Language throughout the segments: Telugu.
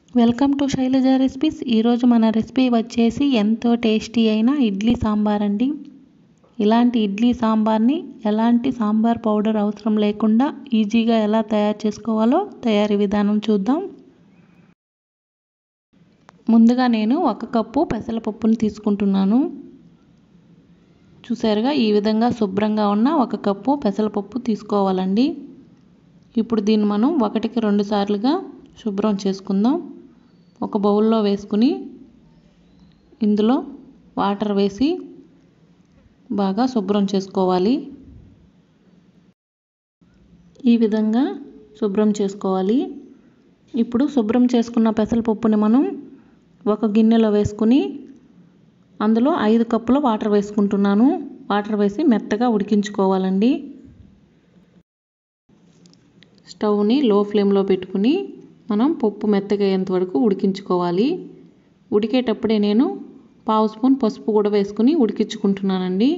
వెల్కమ్ టు శైలజ రెసిపీస్ ఈరోజు మన రెసిపీ వచ్చేసి ఎంతో టేస్టీ అయిన ఇడ్లీ సాంబార్ అండి ఇలాంటి ఇడ్లీ సాంబార్ని ఎలాంటి సాంబార్ పౌడర్ అవసరం లేకుండా ఈజీగా ఎలా తయారు చేసుకోవాలో తయారీ విధానం చూద్దాం ముందుగా నేను ఒక కప్పు పెసరపప్పుని తీసుకుంటున్నాను చూసారుగా ఈ విధంగా శుభ్రంగా ఉన్న ఒక కప్పు పెసరపప్పు తీసుకోవాలండి ఇప్పుడు దీన్ని మనం ఒకటికి రెండు సార్లుగా శుభ్రం చేసుకుందాం ఒక బౌల్లో వేసుకుని ఇందులో వాటర్ వేసి బాగా శుభ్రం చేసుకోవాలి ఈ విధంగా శుభ్రం చేసుకోవాలి ఇప్పుడు శుభ్రం చేసుకున్న పెసరపప్పుని మనం ఒక గిన్నెలో వేసుకుని అందులో ఐదు కప్పుల వాటర్ వేసుకుంటున్నాను వాటర్ వేసి మెత్తగా ఉడికించుకోవాలండి స్టవ్ని లో ఫ్లేమ్లో పెట్టుకుని మనం పప్పు మెత్తగా అయ్యేంత వరకు ఉడికించుకోవాలి ఉడికేటప్పుడే నేను పావు స్పూన్ పసుపు కూడా వేసుకుని ఉడికించుకుంటున్నానండి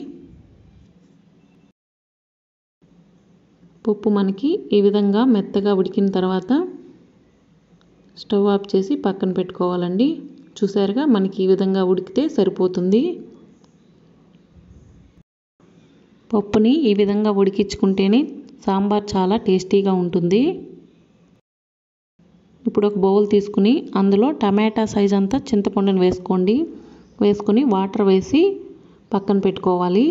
పప్పు మనకి ఈ విధంగా మెత్తగా ఉడికిన తర్వాత స్టవ్ ఆఫ్ చేసి పక్కన పెట్టుకోవాలండి చూసారుగా మనకి ఈ విధంగా ఉడికితే సరిపోతుంది పప్పుని ఈ విధంగా ఉడికించుకుంటేనే సాంబార్ చాలా టేస్టీగా ఉంటుంది ఇప్పుడు ఒక బౌల్ తీసుకుని అందులో టమాటా సైజ్ అంతా చింతపండుని వేసుకోండి వేసుకొని వాటర్ వేసి పక్కన పెట్టుకోవాలి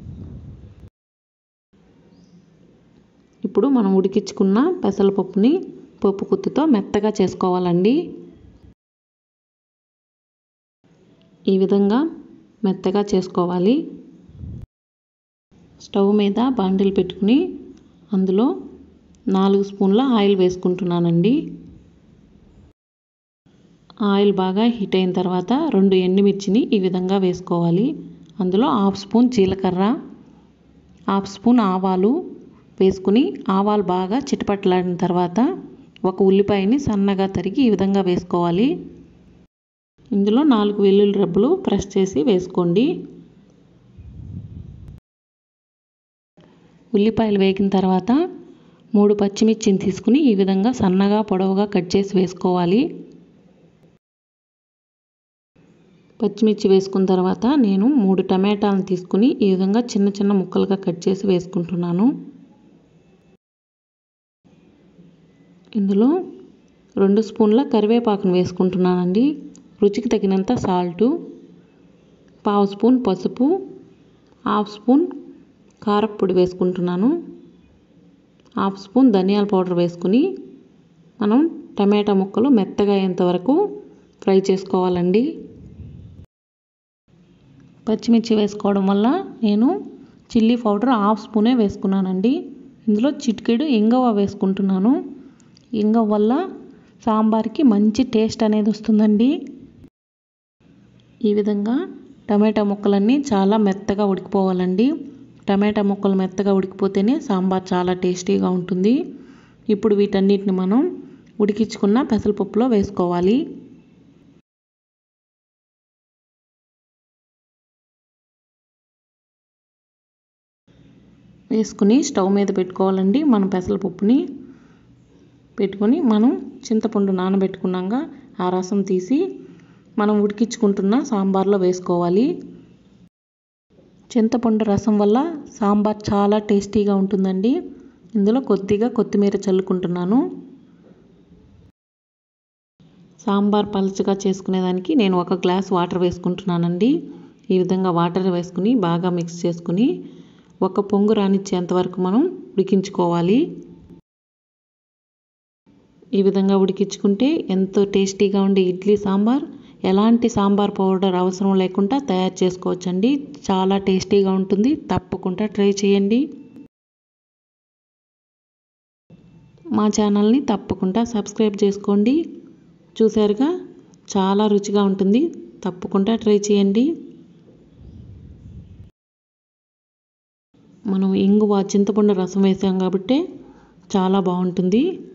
ఇప్పుడు మనం ఉడికించుకున్న పెసరపప్పుని పప్పు కుత్తుతో మెత్తగా చేసుకోవాలండి ఈ విధంగా మెత్తగా చేసుకోవాలి స్టవ్ మీద బాండిల్ పెట్టుకుని అందులో నాలుగు స్పూన్ల ఆయిల్ వేసుకుంటున్నానండి ఆయిల్ బాగా హీట్ అయిన తర్వాత రెండు ఎండుమిర్చిని ఈ విధంగా వేసుకోవాలి అందులో హాఫ్ స్పూన్ జీలకర్ర హాఫ్ స్పూన్ ఆవాలు వేసుకుని ఆవాలు బాగా చిటపట్లాడిన తర్వాత ఒక ఉల్లిపాయని సన్నగా తరిగి ఈ విధంగా వేసుకోవాలి ఇందులో నాలుగు వెల్లుల్లి రబ్బలు ప్రెస్ చేసి వేసుకోండి ఉల్లిపాయలు వేగిన తర్వాత మూడు పచ్చిమిర్చిని తీసుకుని ఈ విధంగా సన్నగా పొడవుగా కట్ చేసి వేసుకోవాలి పచ్చిమిర్చి వేసుకున్న తర్వాత నేను మూడు టమాటాలను తీసుకుని ఈ విధంగా చిన్న చిన్న ముక్కలుగా కట్ చేసి వేసుకుంటున్నాను ఇందులో రెండు స్పూన్ల కరివేపాకును వేసుకుంటున్నానండి రుచికి తగినంత సాల్టు పావు స్పూన్ పసుపు హాఫ్ స్పూన్ కారప్పొడి వేసుకుంటున్నాను హాఫ్ స్పూన్ ధనియాల పౌడర్ వేసుకుని మనం టమాటా ముక్కలు మెత్తగా అయ్యేంత వరకు ఫ్రై చేసుకోవాలండి పచ్చిమిర్చి వేసుకోవడం వల్ల నేను చిల్లీ పౌడర్ హాఫ్ స్పూనే వేసుకున్నానండి ఇందులో చిటికెడు ఇంగవ వేసుకుంటున్నాను ఇంగవ వల్ల సాంబార్కి మంచి టేస్ట్ అనేది వస్తుందండి ఈ విధంగా టమాటా ముక్కలన్నీ చాలా మెత్తగా ఉడికిపోవాలండి టమాటా ముక్కలు మెత్తగా ఉడికిపోతేనే సాంబార్ చాలా టేస్టీగా ఉంటుంది ఇప్పుడు వీటన్నిటిని మనం ఉడికించుకున్న పెసరపప్పులో వేసుకోవాలి వేసుకుని స్టవ్ మీద పెట్టుకోవాలండి మనం పెసరపప్పుని పెట్టుకొని మనం చింతపండు నానబెట్టుకున్నాక ఆ రసం తీసి మనం ఉడికించుకుంటున్న సాంబార్లో వేసుకోవాలి చింతపండు రసం వల్ల సాంబార్ చాలా టేస్టీగా ఉంటుందండి ఇందులో కొద్దిగా కొత్తిమీర చల్లుకుంటున్నాను సాంబార్ పలుచగా చేసుకునేదానికి నేను ఒక గ్లాస్ వాటర్ వేసుకుంటున్నానండి ఈ విధంగా వాటర్ వేసుకుని బాగా మిక్స్ చేసుకుని ఒక పొంగు రానిచ్చేంత వరకు మనం ఉడికించుకోవాలి ఈ విధంగా ఉడికించుకుంటే ఎంతో టేస్టీగా ఉండే ఇడ్లీ సాంబార్ ఎలాంటి సాంబార్ పౌడర్ అవసరం లేకుండా తయారు చేసుకోవచ్చండి చాలా టేస్టీగా ఉంటుంది తప్పకుండా ట్రై చేయండి మా ఛానల్ని తప్పకుండా సబ్స్క్రైబ్ చేసుకోండి చూసారుగా చాలా రుచిగా ఉంటుంది తప్పకుండా ట్రై చేయండి మనం ఇంగువ చింతపండు రసం వేసాం కాబట్టి చాలా బాగుంటుంది